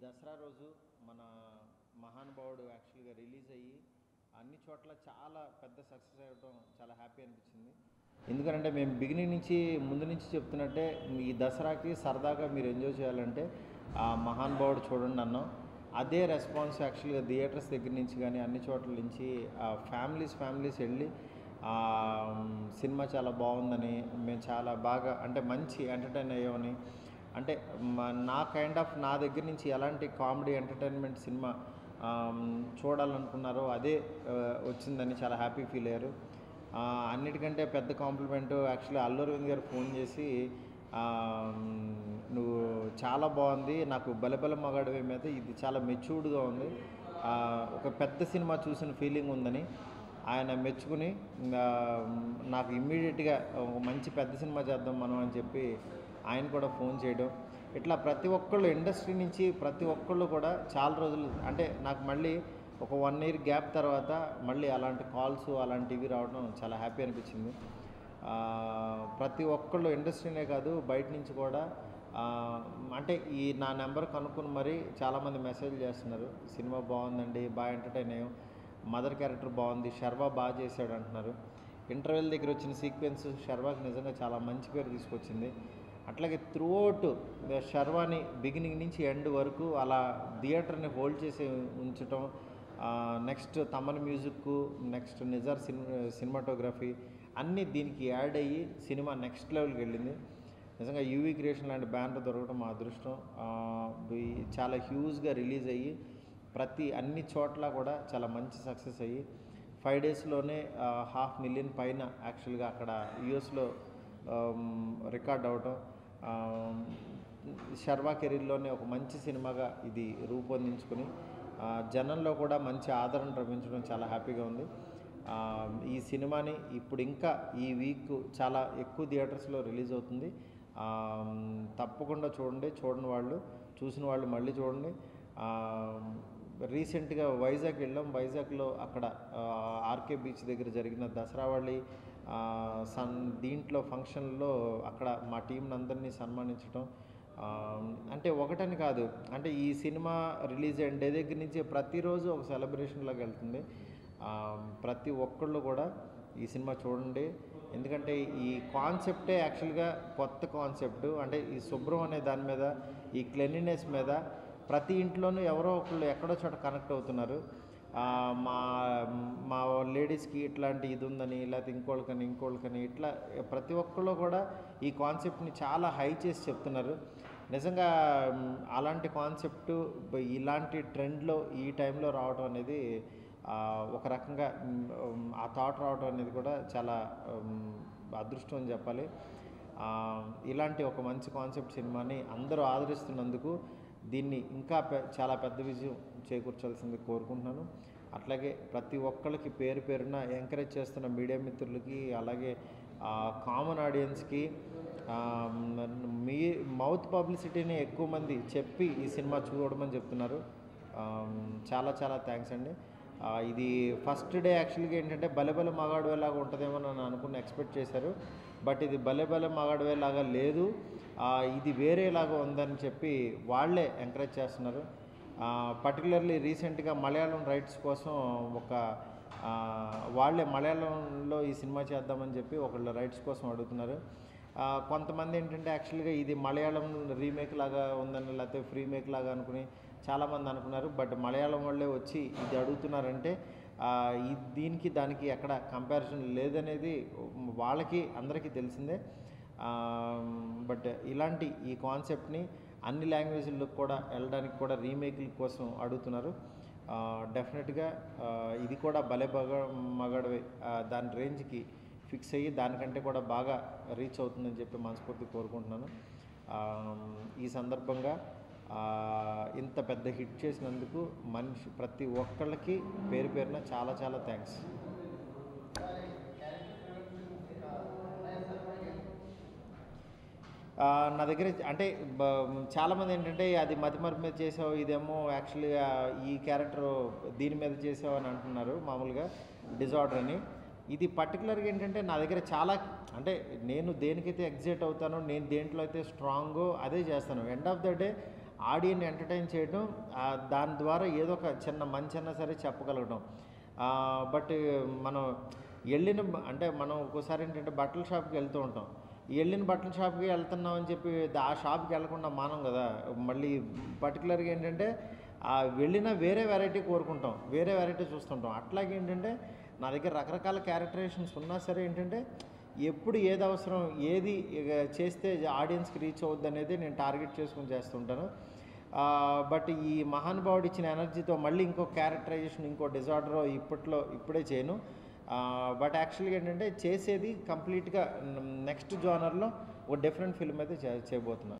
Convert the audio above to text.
దసరా రోజు మన మహానుభావుడు యాక్చువల్గా రిలీజ్ అయ్యి అన్ని చోట్ల చాలా పెద్ద సక్సెస్ అవ్వడం చాలా హ్యాపీ అనిపించింది ఎందుకంటే మేము బిగినింగ్ నుంచి ముందు నుంచి చెప్తున్నట్టే ఈ దసరాకి సరదాగా మీరు ఎంజాయ్ చేయాలంటే ఆ మహానుభావుడు చూడండి అన్నాం అదే రెస్పాన్స్ యాక్చువల్గా థియేటర్స్ దగ్గర నుంచి కానీ అన్ని చోట్ల నుంచి ఫ్యామిలీస్ ఫ్యామిలీస్ వెళ్ళి ఆ, సినిమా చాలా బాగుందని మేము చాలా బాగా అంటే మంచి ఎంటర్టైన్ అయ్యామని అంటే మ- నా కైండ్ ఆఫ్ నా దగ్గర నుంచి ఎలాంటి కామెడీ ఎంటర్టైన్మెంట్ సినిమా ఆమ్, చూడాలనుకున్నారో అదే ఆ, వచ్చిందని చాలా హ్యాపీ ఫీల్ అయ్యారు ఆ, అన్నిటికంటే పెద్ద కాంప్లిమెంట్ యాక్చువల్లీ అల్లు అరవింద్ గారు ఫోన్ చేసి ఆమ్, నువ్వు చాలా బాగుంది నాకు బలబల మగాడివే మీద ఇది చాలా మెచ్యూర్డ్గా ఉంది ఆ, ఒక పెద్ద సినిమా చూసిన ఫీలింగ్ ఉందని ఆయన మెచ్చుకుని ఆ, నాకు ఇమ్మీడియట్గా ఒక మంచి పెద్ద సినిమా చేద్దాం మనం అని చెప్పి ఆయన కూడా ఫోన్ చేయడం ఇట్లా ప్రతి ఒక్కళ్ళు ఇండస్ట్రీ నుంచి ప్రతి ఒక్కళ్ళు కూడా చాలా రోజులు అంటే నాకు మళ్ళీ ఒక వన్ ఇయర్ గ్యాప్ తర్వాత మళ్ళీ అలాంటి కాల్స్ అలాంటివి రావడం చాలా హ్యాపీ అనిపించింది ఆ, ప్రతి ఒక్కళ్ళు ఇండస్ట్రీనే కాదు బయట నుంచి కూడా ఆ, అంటే ఈ నా నెంబర్ కనుక్కొని మరీ చాలామంది మెసేజ్ చేస్తున్నారు సినిమా బాగుందండి బాగా ఎంటర్టైన్ అయ్యాం మదర్ క్యారెక్టర్ బాగుంది శర్వా బాగా చేశాడు అంటున్నారు ఇంటర్వెల్ దగ్గర వచ్చిన సీక్వెన్స్ శర్వాకి నిజంగా చాలా మంచి పేరు తీసుకొచ్చింది అట్లాగే త్రూఅవుట్ శర్వాని బిగినింగ్ నుంచి ఎండ్ వరకు అలా థియేటర్ని హోల్డ్ చేసి ఉంచటం next Thaman music next Nizar cinema cinematography అన్నీ దీనికి యాడ్ అయ్యి సినిమా నెక్స్ట్ లెవెల్కి వెళ్ళింది నిజంగా యూవీ క్రియేషన్ లాంటి బ్యానర్ దొరకడం మా అదృష్టం ఆ, ఈ- చాలా హ్యూజ్గా రిలీజ్ అయ్యి ప్రతి అన్ని చోట్ల కూడా చాలా మంచి సక్సెస్ అయ్యి ఫైవ్ డేస్లోనే హాఫ్ మిలియన్ పైన యాక్చువల్గా అక్కడ యుఎస్లో రికార్డ్ అవటం ఆమ్, శర్వా కెరీర్లోనే ఒక మంచి సినిమాగా ఇది రూపొందించుకుని ఆ, జనంలో కూడా మంచి ఆదరణ లభించడం చాలా హ్యాపీగా ఉంది ఆ, ఈ సినిమాని ఇప్పుడు ఇంకా ఈ వీక్ చాలా ఎక్కువ థియేటర్స్లో రిలీజ్ అవుతుంది ఆ, తప్పకుండా చూడండి చూడని వాళ్ళు చూసిన వాళ్ళు మళ్ళీ చూడండి ఆ, రీసెంట్గా వైజాగ్ వెళ్ళాం వైజాగ్లో అక్కడ ఆ, ఆర్కే బీచ్ దగ్గర జరిగిన దసరా వాళ్ళి ఆ, సన్ దీంట్లో ఫంక్షన్లో అక్కడ మా టీంని అందరినీ సన్మానించడం ఆ, అంటే ఒకటని కాదు అంటే ఈ సినిమా రిలీజ్ అయిన డే దగ్గర నుంచి ప్రతిరోజు ఒక సెలబ్రేషన్లోకి వెళ్తుంది ఆ, ప్రతి ఒక్కళ్ళు కూడా ఈ సినిమా చూడండి ఎందుకంటే ఈ కాన్సెప్టే యాక్చువల్గా కొత్త కాన్సెప్ట్ అంటే ఈ శుభ్రం అనే దాని మీద ఈ క్లెన్లీనెస్ మీద ప్రతి ఇంట్లోనూ ఎవరో ఒకళ్ళు ఎక్కడో చోట కనెక్ట్ అవుతున్నారు ఆ, మా మా లేడీస్కి ఇట్లాంటి ఇది ఉందని లేకపోతే ఇంకోళ్ళకని ఇంకోళ్ళకని ఇట్లా ప్రతి ఒక్కళ్ళు కూడా ఈ కాన్సెప్ట్ని చాలా హై చేసి చెప్తున్నారు నిజంగా మ్, అలాంటి కాన్సెప్ట్ ఇలాంటి ట్రెండ్లో ఈ టైంలో రావడం అనేది ఆ, ఒక రకంగా మ్, ఆ థాట్ రావడం అనేది కూడా చాలా మ్, అదృష్టం అని చెప్పాలి ఆ, ఇలాంటి ఒక మంచి కాన్సెప్ట్ సినిమాని అందరూ ఆదరిస్తున్నందుకు దీన్ని ఇంకా పె- చాలా పెద్ద విజయం చేకూర్చాల్సింది కోరుకుంటున్నాను అట్లాగే ప్రతి ఒక్కరికి పేరు పేరున ఎంకరేజ్ చేస్తున్న మీడియా మిత్రులకి అలాగే కామన్ ఆడియన్స్కి ఆ, మీ మౌత్ పబ్లిసిటీని ఎక్కువ మంది చెప్పి ఈ సినిమా చూడమని చెప్తున్నారు ఆ, చాలా చాలా థ్యాంక్స్ అండి ఆ, ఇది ఫస్ట్ డే యాక్చువల్గా ఏంటంటే బలెబల మగాడు లాగా ఉంటుందేమో అని అనుకుని ఎక్స్పెక్ట్ చేశారు బట్ ఇది బలెబల మగాడు లాగా లేదు ఆ, ఇది వేరేలాగా ఉందని చెప్పి వాళ్ళే ఎంకరేజ్ చేస్తున్నారు పర్టికులర్లీ రీసెంట్గా మలయాళం రైట్స్ కోసం ఒక ఆ, వాళ్ళే మలయాళంలో ఈ సినిమా చేద్దామని చెప్పి ఒకళ్ళు రైట్స్ కోసం అడుగుతున్నారు ఆ, కొంతమంది ఏంటంటే యాక్చువల్గా ఇది మలయాళం రీమేక్ లాగా ఉందని లేకపోతే ఫ్రీ మేక్ లాగా అనుకుని చాలామంది అనుకున్నారు బట్ మలయాళం వాళ్ళే వచ్చి ఇది అడుగుతున్నారంటే ఆ, ఈ దీనికి దానికి ఎక్కడ కంపారిజన్ లేదనేది వాళ్ళకి అందరికీ తెలిసిందే బట్ ఇలాంటి ఈ కాన్సెప్ట్ని అన్ని లాంగ్వేజ్ల్లో కూడా వెళ్ళడానికి కూడా రీమేక్ల కోసం అడుగుతున్నారు డెఫినెట్గా ఇది కూడా భలే బగ మగడవే ఆ, దాని రేంజ్కి ఫిక్స్ అయ్యి దానికంటే కూడా బాగా రీచ్ అవుతుందని చెప్పి మనస్ఫూర్తి కోరుకుంటున్నాను ఆ, ఈ సందర్భంగా ఆ, ఇంత పెద్ద హిట్ చేసినందుకు మనిషి ప్రతి ఒక్కళ్ళకి పేరు పేరున చాలా చాలా థ్యాంక్స్ ఆ, నా దగ్గర అంటే బ- చాలామంది ఏంటంటే అది మతిమరుపు మీద చేసావు ఇదేమో యాక్చువల్గా ఈ క్యారెక్టర్ దీని మీద చేసావు అని అంటున్నారు మామూలుగా డిజార్డర్ అని ఇది పర్టికులర్గా ఏంటంటే నా దగ్గర చాలా అంటే నేను దేనికైతే ఎగ్జైట్ అవుతానో నేను దేంట్లో అయితే స్ట్రాంగో అదే చేస్తాను end of the day audience entertain చేయడం ఆ, దాని ద్వారా ఏదో ఒక చిన్న మంచి అన్నా సరే చెప్పగలగడం బట్ మనం వెళ్ళిన అంటే మనం ఒక్కోసారి ఏంటంటే బట్టల షాప్కి వెళ్తూ ఉంటాం వెళ్ళిన బట్టల షాప్కి వెళ్తున్నాం అని చెప్పి దా- ఆ షాప్కి వెళ్లకుండా మానం కదా మళ్ళీ పర్టికులర్గా ఏంటంటే ఆ వెళ్ళిన వేరే వెరైటీ కోరుకుంటాం వేరే వెరైటీ చూస్తుంటాం అట్లాగే ఏంటంటే నా దగ్గర రకరకాల క్యారెక్టరేషన్స్ ఉన్నా సరే ఏంటంటే ఎప్పుడు ఏది అవసరం ఏది ఇక చేస్తే ఆడియన్స్కి రీచ్ అవుద్ది అనేది నేను టార్గెట్ చేసుకుని చేస్తుంటాను బట్ ఈ మహానుభావుడు ఇచ్చిన ఎనర్జీతో మళ్ళీ ఇంకో క్యారెక్టరైజేషన్ ఇంకో డిజార్డర్ ఇప్పట్లో ఇప్పుడే చేయను బట్ యాక్చువల్గా ఏంటంటే చేసేది కంప్లీట్గా నెక్స్ట్ జానర్లో ఒక డిఫరెంట్ ఫిల్మ్ అయితే చే చేయబోతున్నాను